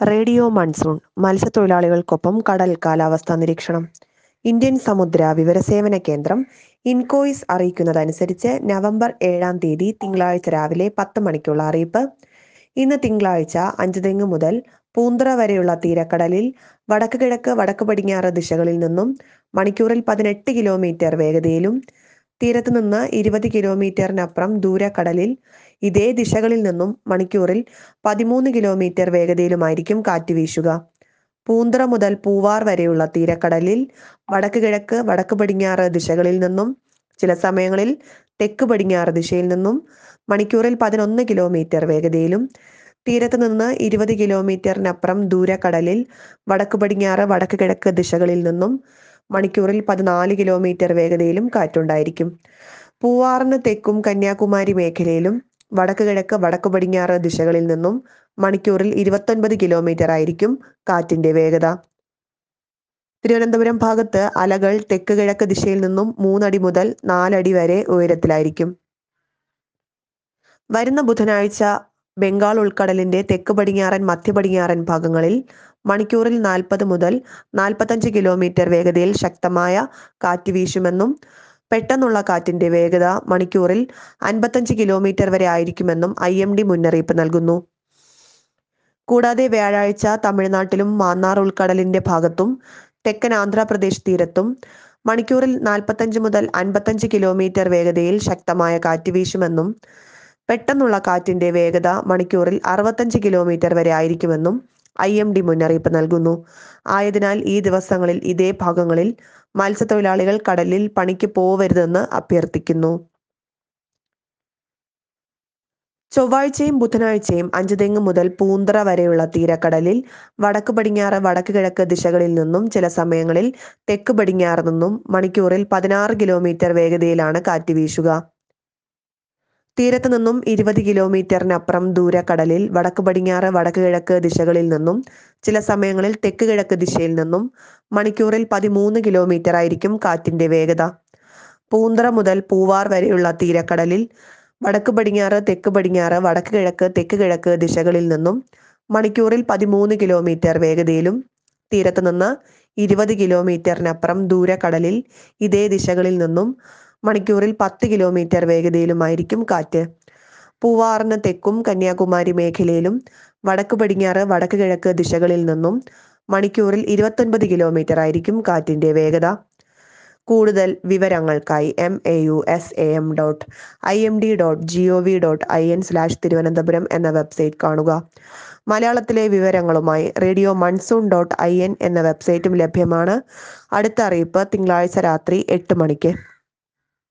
radio monsoon മത്സ്യത്തൊഴിലാളികൾക്കൊപ്പം കടൽ കാലാവസ്ഥാ നിരീക്ഷണം ഇന്ത്യൻ സമുദ്ര വിവരസേവന കേന്ദ്രം ഇൻകോയിസ് അറിയിക്കുന്നതനുസരിച്ച് നവംബർ ഏഴാം തീയതി തിങ്കളാഴ്ച രാവിലെ പത്ത് മണിക്കുള്ള അറിയിപ്പ് ഇന്ന് തിങ്കളാഴ്ച അഞ്ചുതെങ്ങ് മുതൽ പൂന്തറ വരെയുള്ള തീരക്കടലിൽ വടക്ക് കിഴക്ക് വടക്ക് പടിഞ്ഞാറ് ദിശകളിൽ നിന്നും മണിക്കൂറിൽ പതിനെട്ട് കിലോമീറ്റർ വേഗതയിലും തീരത്ത് നിന്ന് ഇരുപത് കിലോമീറ്ററിനപ്പുറം ദൂരക്കടലിൽ ഇതേ ദിശകളിൽ നിന്നും മണിക്കൂറിൽ പതിമൂന്ന് കിലോമീറ്റർ വേഗതയിലുമായിരിക്കും കാറ്റ് വീശുക പൂന്തറ മുതൽ പൂവാർ വരെയുള്ള തീരക്കടലിൽ വടക്ക് കിഴക്ക് വടക്ക് പടിഞ്ഞാറ് ദിശകളിൽ നിന്നും ചില സമയങ്ങളിൽ തെക്ക് പടിഞ്ഞാറ് ദിശയിൽ നിന്നും മണിക്കൂറിൽ പതിനൊന്ന് കിലോമീറ്റർ വേഗതയിലും തീരത്ത് നിന്ന് ഇരുപത് കിലോമീറ്ററിനപ്പുറം ദൂരക്കടലിൽ വടക്ക് പടിഞ്ഞാറ് വടക്ക് കിഴക്ക് ദിശകളിൽ നിന്നും മണിക്കൂറിൽ പതിനാല് കിലോമീറ്റർ വേഗതയിലും കാറ്റുണ്ടായിരിക്കും പൂവാറിന് തെക്കും കന്യാകുമാരി മേഖലയിലും വടക്ക് കിഴക്ക് വടക്ക് പടിഞ്ഞാറ് ദിശകളിൽ നിന്നും മണിക്കൂറിൽ ഇരുപത്തൊൻപത് കിലോമീറ്റർ ആയിരിക്കും കാറ്റിന്റെ വേഗത തിരുവനന്തപുരം ഭാഗത്ത് അലകൾ തെക്ക് കിഴക്ക് ദിശയിൽ നിന്നും മൂന്നടി മുതൽ നാലടി വരെ ഉയരത്തിലായിരിക്കും വരുന്ന ബുധനാഴ്ച ബംഗാൾ ഉൾക്കടലിന്റെ തെക്ക് പടിഞ്ഞാറൻ മധ്യ പടിഞ്ഞാറൻ ഭാഗങ്ങളിൽ മണിക്കൂറിൽ നാൽപ്പത് മുതൽ നാൽപ്പത്തഞ്ച് കിലോമീറ്റർ വേഗതയിൽ ശക്തമായ കാറ്റ് വീശുമെന്നും പെട്ടെന്നുള്ള കാറ്റിന്റെ വേഗത മണിക്കൂറിൽ അൻപത്തഞ്ച് കിലോമീറ്റർ വരെ ആയിരിക്കുമെന്നും ഐ എം ഡി മുന്നറിയിപ്പ് നൽകുന്നു കൂടാതെ വ്യാഴാഴ്ച തമിഴ്നാട്ടിലും മാന്നാർ ഉൾക്കടലിന്റെ ഭാഗത്തും തെക്കൻ ആന്ധ്രാപ്രദേശ് തീരത്തും മണിക്കൂറിൽ നാൽപ്പത്തഞ്ച് മുതൽ അൻപത്തഞ്ച് കിലോമീറ്റർ വേഗതയിൽ ശക്തമായ കാറ്റ് വീശുമെന്നും പെട്ടെന്നുള്ള കാറ്റിന്റെ വേഗത മണിക്കൂറിൽ അറുപത്തഞ്ച് കിലോമീറ്റർ വരെ ആയിരിക്കുമെന്നും ഐ എം ഡി മുന്നറിയിപ്പ് നൽകുന്നു ആയതിനാൽ ഈ ദിവസങ്ങളിൽ ഇതേ ഭാഗങ്ങളിൽ മത്സ്യത്തൊഴിലാളികൾ കടലിൽ പണിക്ക് പോവരുതെന്ന് അഭ്യർത്ഥിക്കുന്നു ചൊവ്വാഴ്ചയും ബുധനാഴ്ചയും അഞ്ചുതെങ്ങ് മുതൽ പൂന്തറ വരെയുള്ള തീരക്കടലിൽ വടക്ക് പടിഞ്ഞാറ് വടക്ക് കിഴക്ക് ദിശകളിൽ നിന്നും ചില സമയങ്ങളിൽ തെക്ക് പടിഞ്ഞാറ് നിന്നും മണിക്കൂറിൽ പതിനാറ് കിലോമീറ്റർ വേഗതയിലാണ് കാറ്റ് വീശുക തീരത്ത് നിന്നും ഇരുപത് കിലോമീറ്ററിനപ്പുറം ദൂരക്കടലിൽ വടക്ക് പടിഞ്ഞാറ് വടക്ക് കിഴക്ക് ദിശകളിൽ നിന്നും ചില സമയങ്ങളിൽ തെക്ക് കിഴക്ക് ദിശയിൽ നിന്നും മണിക്കൂറിൽ പതിമൂന്ന് കിലോമീറ്റർ ആയിരിക്കും കാറ്റിന്റെ വേഗത പൂന്തറ മുതൽ പൂവാർ വരെയുള്ള തീരക്കടലിൽ വടക്ക് പടിഞ്ഞാറ് തെക്ക് പടിഞ്ഞാറ് വടക്ക് കിഴക്ക് തെക്ക് കിഴക്ക് ദിശകളിൽ നിന്നും മണിക്കൂറിൽ പതിമൂന്ന് കിലോമീറ്റർ വേഗതയിലും തീരത്ത് നിന്ന് ഇരുപത് കിലോമീറ്ററിനപ്പുറം ദൂരക്കടലിൽ ഇതേ ദിശകളിൽ നിന്നും മണിക്കൂറിൽ പത്ത് കിലോമീറ്റർ വേഗതയിലുമായിരിക്കും കാറ്റ് പൂവാറിന് തെക്കും കന്യാകുമാരി മേഖലയിലും വടക്ക് പടിഞ്ഞാറ് വടക്ക് കിഴക്ക് ദിശകളിൽ നിന്നും മണിക്കൂറിൽ ഇരുപത്തൊൻപത് കിലോമീറ്റർ ആയിരിക്കും കാറ്റിന്റെ വേഗത കൂടുതൽ വിവരങ്ങൾക്കായി M A U S A M dot I M D dot G O V dot I N slash Thiruvananthapuram എന്ന വെബ്സൈറ്റ് കാണുക മലയാളത്തിലെ വിവരങ്ങളുമായി radio monsoon dot I N എന്ന വെബ്സൈറ്റും ലഭ്യമാണ് അടുത്ത അറിയിപ്പ് തിങ്കളാഴ്ച രാത്രി എട്ട് മണിക്ക്